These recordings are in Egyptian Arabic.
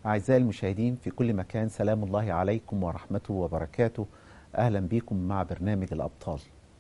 أعزائي المشاهدين في كل مكان سلام الله عليكم ورحمته وبركاته أهلا بكم مع برنامج الأبطال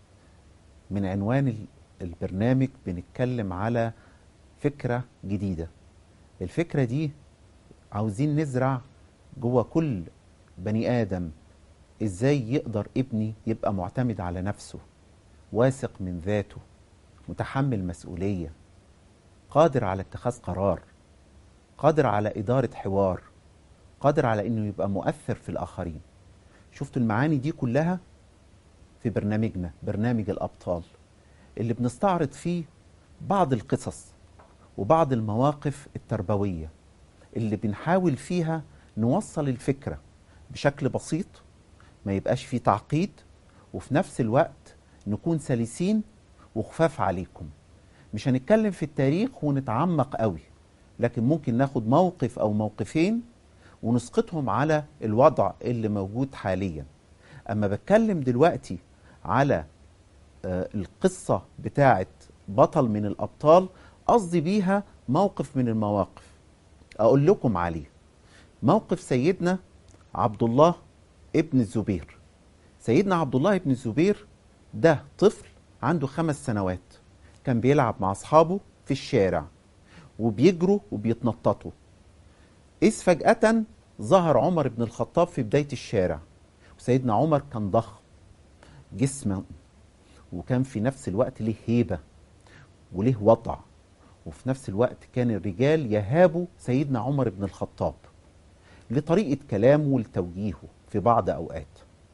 من عنوان ال- البرنامج بنتكلم على فكرة جديدة الفكرة دي عاوزين نزرع جوه كل بني آدم إزاي يقدر ابني يبقى معتمد على نفسه واثق من ذاته متحمل مسؤولية قادر على اتخاذ قرار قادر على إدارة حوار قادر على إنه يبقى مؤثر في الآخرين شفتوا المعاني دي كلها في برنامجنا برنامج الأبطال اللي بنستعرض فيه بعض القصص وبعض المواقف التربوية اللي بنحاول فيها نوصل الفكرة بشكل بسيط ما يبقاش فيه تعقيد وفي نفس الوقت نكون سلسين وخفاف عليكم مش هنتكلم في التاريخ ونتعمق قوي لكن ممكن ناخد موقف او موقفين ونسقطهم على الوضع اللي موجود حاليا اما بتكلم دلوقتي على آه، القصة بتاعت بطل من الابطال قصدي بيها موقف من المواقف اقول لكم عليه موقف سيدنا عبد الله ابن الزبير سيدنا عبد الله ابن الزبير ده طفل عنده خمس سنوات كان بيلعب مع اصحابه في الشارع وبيجروا وبيتنططوا إذ فجأة ظهر عمر بن الخطاب في بداية الشارع وسيدنا عمر كان ضخم جسما وكان في نفس الوقت له هيبة وله وضع وفي نفس الوقت كان الرجال يهابوا سيدنا عمر بن الخطاب لطريقة كلامه ولتوجيهه في بعض أوقات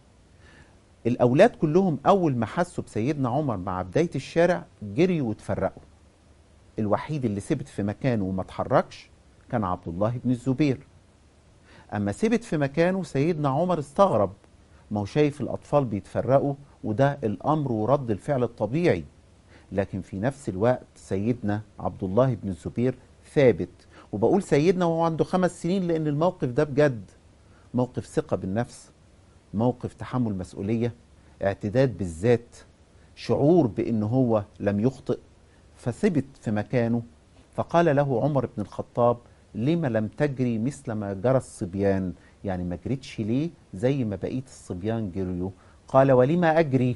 الأولاد كلهم أول ما حسوا بسيدنا عمر مع بداية الشارع جريوا واتفرقوا الوحيد اللي ثبت في مكانه وما اتحركش كان عبد الله بن الزبير اما ثبت في مكانه سيدنا عمر استغرب ما هو شايف الاطفال بيتفرقوا وده الامر ورد الفعل الطبيعي لكن في نفس الوقت سيدنا عبد الله بن الزبير ثابت وبقول سيدنا وهو عنده خمس سنين لان الموقف ده بجد موقف ثقة بالنفس موقف تحمل مسؤولية اعتداد بالذات شعور بان هو لم يخطئ فثبت في مكانه فقال له عمر بن الخطاب لما لم تجري مثل ما جرى الصبيان يعني ما جريتش ليه زي ما بقية الصبيان جريوا قال ولما أجري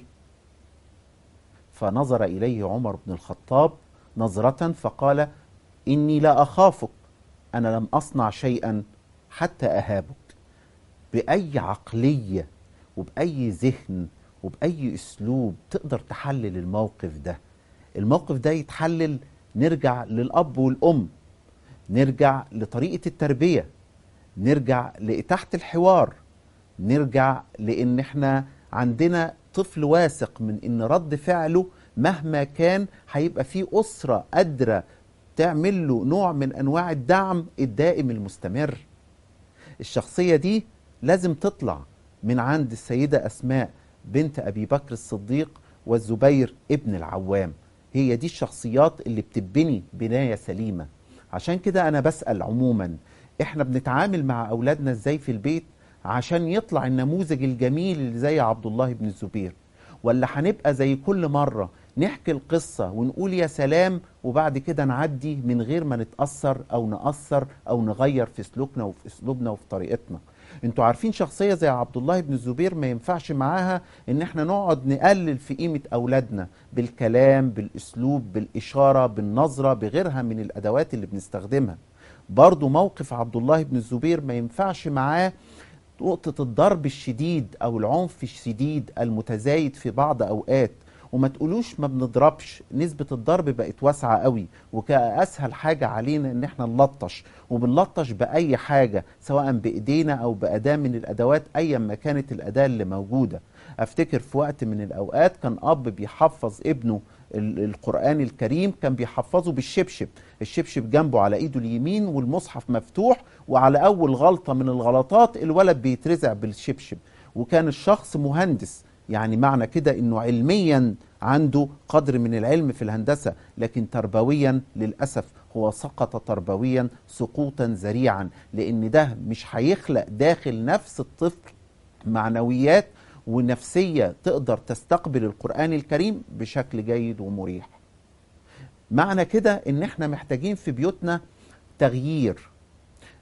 فنظر إليه عمر بن الخطاب نظرة فقال إني لا أخافك أنا لم أصنع شيئا حتى أهابك بأي عقلية وبأي ذهن وبأي أسلوب تقدر تحلل الموقف ده الموقف ده يتحلل نرجع للأب والأم نرجع لطريقة التربية نرجع لإتاحة الحوار نرجع لأن احنا عندنا طفل واثق من أن رد فعله مهما كان هيبقى فيه أسرة قادرة تعمل له نوع من أنواع الدعم الدائم المستمر الشخصية دي لازم تطلع من عند السيدة أسماء بنت أبي بكر الصديق والزبير ابن العوام هي دي الشخصيات اللي بتبني بناية سليمة عشان كده أنا بسأل عموما إحنا بنتعامل مع أولادنا إزاي في البيت عشان يطلع النموذج الجميل اللي زي عبد الله بن الزبير ولا هنبقى زي كل مرة نحكي القصة ونقول يا سلام وبعد كده نعدي من غير ما نتأثر أو نأثر أو نغير في سلوكنا وفي أسلوبنا وفي طريقتنا انتوا عارفين شخصية زي عبد الله بن الزبير ما ينفعش معاها ان احنا نقعد نقلل في قيمة اولادنا بالكلام بالاسلوب بالاشارة بالنظرة بغيرها من الادوات اللي بنستخدمها برضو موقف عبد الله بن الزبير ما ينفعش معاه نقطة الضرب الشديد او العنف الشديد المتزايد في بعض اوقات وما تقولوش ما بنضربش نسبة الضرب بقت واسعة قوي وكأسهل حاجة علينا ان احنا نلطش وبنلطش بأي حاجة سواء بإيدينا أو بأداة من الأدوات أيا ما كانت الأداة اللي موجودة أفتكر في وقت من الأوقات كان أب بيحفظ ابنه ال- القرآن الكريم كان بيحفظه بالشبشب الشبشب جنبه على ايده اليمين والمصحف مفتوح وعلى أول غلطة من الغلطات الولد بيترزع بالشبشب وكان الشخص مهندس يعني معنى كده انه علميا عنده قدر من العلم في الهندسه لكن تربويا للاسف هو سقط تربويا سقوطا ذريعا لان ده مش هيخلق داخل نفس الطفل معنويات ونفسيه تقدر تستقبل القران الكريم بشكل جيد ومريح معنى كده ان احنا محتاجين في بيوتنا تغيير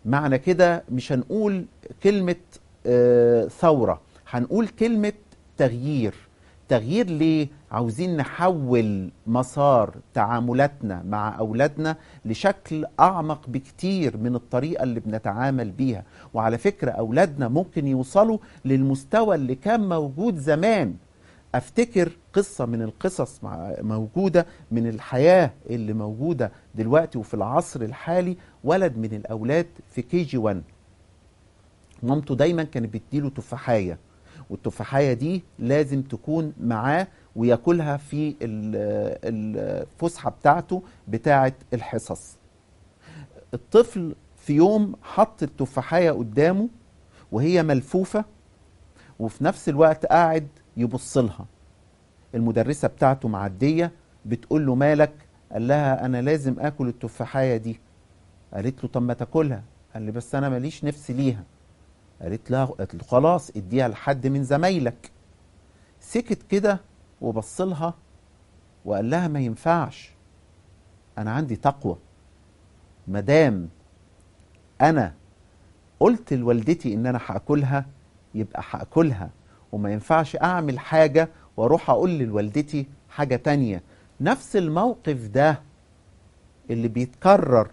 معنى كده مش هنقول كلمة آه، ثورة هنقول كلمة تغيير تغيير ليه؟ عاوزين نحول مسار تعاملاتنا مع أولادنا لشكل أعمق بكتير من الطريقة اللي بنتعامل بيها وعلى فكرة أولادنا ممكن يوصلوا للمستوى اللي كان موجود زمان افتكر قصة من القصص مع- موجودة من الحياة اللي موجودة دلوقتي وفي العصر الحالي ولد من الأولاد في كي جي 1 مامته دايما كانت بتديله تفاحية والتفاحية دي لازم تكون معاه وياكلها في ال- الفسحة بتاعته بتاعة الحصص الطفل في يوم حط التفاحية قدامه وهي ملفوفة وفي نفس الوقت قاعد يبص لها المدرسة بتاعته معدية بتقول له مالك قال لها أنا لازم آكل التفاحية دي قالت له طب ما تاكلها قال لي بس أنا ماليش نفس ليها قالت لها قالت له خلاص اديها لحد من زمايلك سكت كده وبص لها وقال لها ما ينفعش أنا عندي تقوى مدام أنا قلت لوالدتي إن أنا هاكلها يبقى هاكلها وما ينفعش أعمل حاجة وأروح أقول لوالدتي حاجة تانية نفس الموقف ده اللي بيتكرر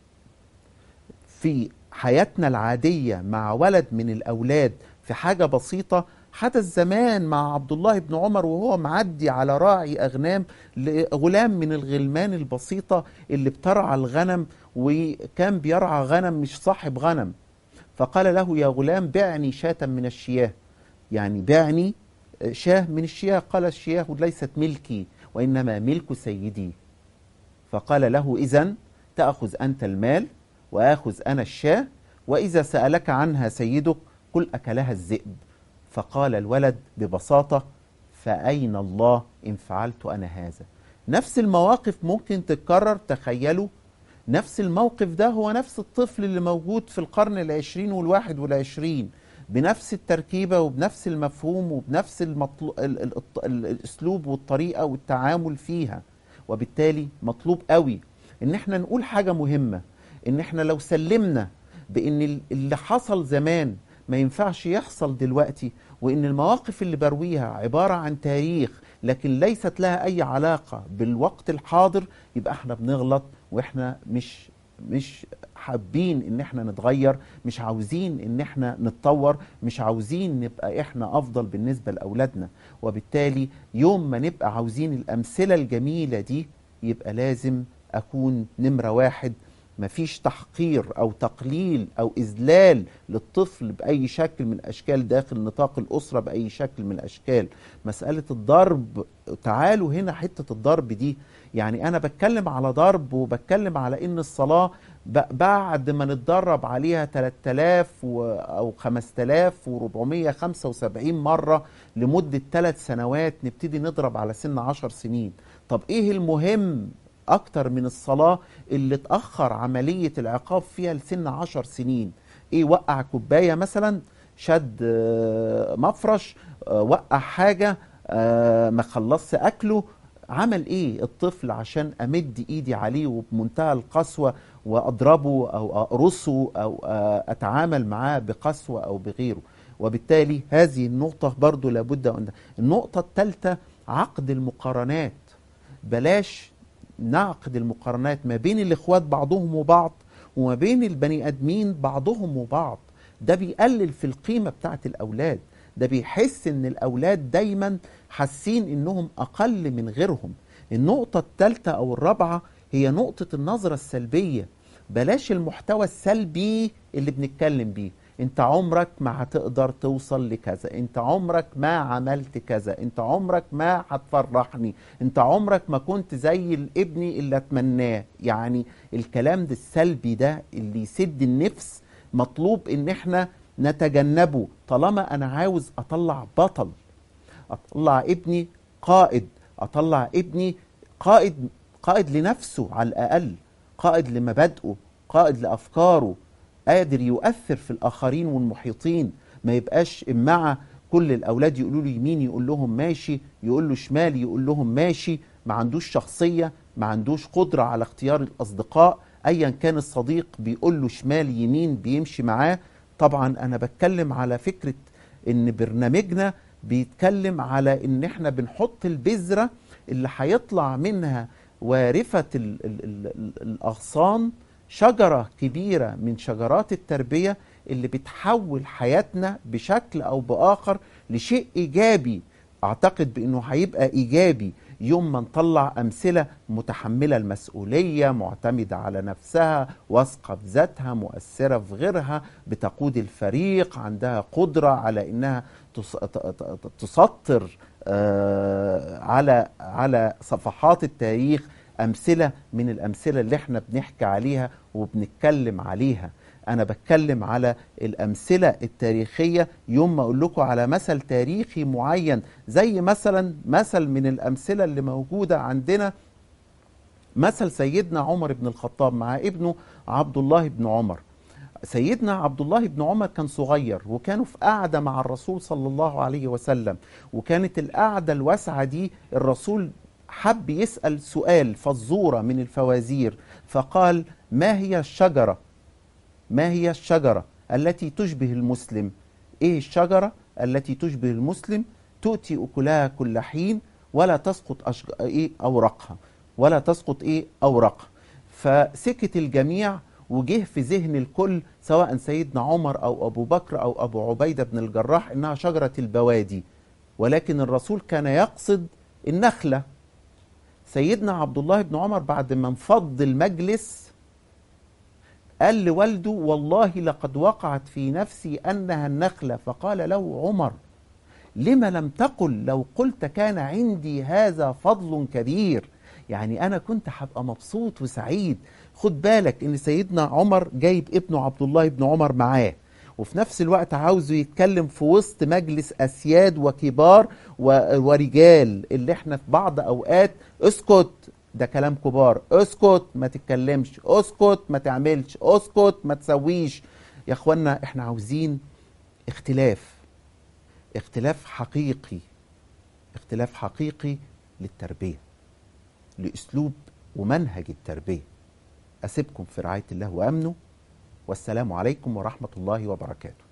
في حياتنا العادية مع ولد من الأولاد في حاجة بسيطة حدث زمان مع عبد الله بن عمر وهو معدي على راعي أغنام لغلام من الغلمان البسيطة اللي بترعى الغنم وكان بيرعى غنم مش صاحب غنم فقال له يا غلام بعني شاة من الشياه يعني بعني شاه من الشياه قال الشياه ليست ملكي وإنما ملك سيدي فقال له إذن تأخذ أنت المال وآخذ أنا الشاة وإذا سألك عنها سيدك قل أكلها الذئب فقال الولد ببساطة فأين الله إن فعلت أنا هذا نفس المواقف ممكن تتكرر تخيلوا نفس الموقف ده هو نفس الطفل اللي موجود في القرن العشرين والواحد والعشرين بنفس التركيبة وبنفس المفهوم وبنفس المطلو... ال... ال... ال... الأسلوب والطريقة والتعامل فيها وبالتالي مطلوب قوي ان احنا نقول حاجة مهمة ان احنا لو سلمنا بان ال- اللي حصل زمان ما ينفعش يحصل دلوقتي وان المواقف اللي برويها عبارة عن تاريخ لكن ليست لها اي علاقة بالوقت الحاضر يبقى احنا بنغلط واحنا مش مش حابين ان احنا نتغير مش عاوزين ان احنا نتطور مش عاوزين نبقى احنا افضل بالنسبة لاولادنا وبالتالي يوم ما نبقى عاوزين الامثلة الجميلة دي يبقى لازم اكون نمرة واحد مفيش تحقير او تقليل او اذلال للطفل باي شكل من الاشكال داخل نطاق الاسره باي شكل من الاشكال مساله الضرب تعالوا هنا حته الضرب دي يعني انا بتكلم على ضرب وبتكلم على ان الصلاه ب- بعد ما نتدرب عليها 3000 و- او 5475 مره لمده ثلاث سنوات نبتدي نضرب على سن 10 سنين طب ايه المهم اكتر من الصلاة اللي اتأخر عملية العقاب فيها لسن عشر سنين ايه وقع كوباية مثلا شد آه، مفرش آه، وقع حاجة آه، ما خلصش اكله عمل ايه الطفل عشان امد ايدي عليه وبمنتهى القسوة واضربه او اقرصه او آه، اتعامل معاه بقسوة او بغيره وبالتالي هذه النقطة برضو لابد أن النقطة الثالثة عقد المقارنات بلاش نعقد المقارنات ما بين الاخوات بعضهم وبعض وما بين البني ادمين بعضهم وبعض ده بيقلل في القيمة بتاعت الاولاد ده بيحس ان الاولاد دايما حاسين انهم اقل من غيرهم النقطة الثالثة او الرابعة هي نقطة النظرة السلبية بلاش المحتوى السلبي اللي بنتكلم بيه انت عمرك ما هتقدر توصل لكذا انت عمرك ما عملت كذا انت عمرك ما هتفرحني انت عمرك ما كنت زي الابني اللي اتمناه يعني الكلام ده السلبي ده اللي يسد النفس مطلوب ان احنا نتجنبه طالما انا عاوز اطلع بطل اطلع ابني قائد اطلع ابني قائد قائد لنفسه على الاقل قائد لمبادئه قائد لافكاره قادر يؤثر في الاخرين والمحيطين ما يبقاش مع كل الاولاد يقولوا له يمين يقول لهم ماشي يقول له شمال يقول لهم ماشي ما عندوش شخصيه ما عندوش قدره على اختيار الاصدقاء ايا كان الصديق بيقول له شمال يمين بيمشي معاه طبعا انا بتكلم على فكره ان برنامجنا بيتكلم على ان احنا بنحط البذره اللي هيطلع منها وارفه ال ال ال ال الاغصان شجره كبيره من شجرات التربيه اللي بتحول حياتنا بشكل او باخر لشيء ايجابي اعتقد بانه هيبقى ايجابي يوم ما نطلع امثله متحمله المسؤوليه معتمده على نفسها واثقه بذاتها مؤثره في غيرها بتقود الفريق عندها قدره على انها تس- ت- ت- تسطر آه، على على صفحات التاريخ امثله من الامثله اللي احنا بنحكي عليها وبنتكلم عليها انا بتكلم على الامثله التاريخيه يوم ما اقول لكم على مثل تاريخي معين زي مثلا مثل من الامثله اللي موجوده عندنا مثل سيدنا عمر بن الخطاب مع ابنه عبد الله بن عمر سيدنا عبد الله بن عمر كان صغير وكانوا في قعدة مع الرسول صلى الله عليه وسلم وكانت القعدة الواسعة دي الرسول حب يسأل سؤال فزورة من الفوازير فقال ما هي الشجرة ما هي الشجرة التي تشبه المسلم ايه الشجرة التي تشبه المسلم تؤتي أكلها كل حين ولا تسقط أشج... ايه أوراقها ولا تسقط ايه أوراقها فسكت الجميع وجه في ذهن الكل سواء سيدنا عمر أو أبو بكر أو أبو عبيدة بن الجراح إنها شجرة البوادي ولكن الرسول كان يقصد النخلة سيدنا عبد الله بن عمر بعد ما انفض المجلس قال لوالده والله لقد وقعت في نفسي أنها النخلة فقال له عمر لما لم تقل لو قلت كان عندي هذا فضل كبير يعني أنا كنت هبقى مبسوط وسعيد خد بالك إن سيدنا عمر جايب ابنه عبد الله بن عمر معاه وفي نفس الوقت عاوزه يتكلم في وسط مجلس أسياد وكبار و- ورجال اللي احنا في بعض أوقات اسكت ده كلام كبار اسكت ما تتكلمش اسكت ما تعملش اسكت ما تسويش يا اخوانا احنا عاوزين اختلاف اختلاف حقيقي اختلاف حقيقي للتربية لأسلوب ومنهج التربية أسيبكم في رعاية الله وأمنه والسلام عليكم ورحمة الله وبركاته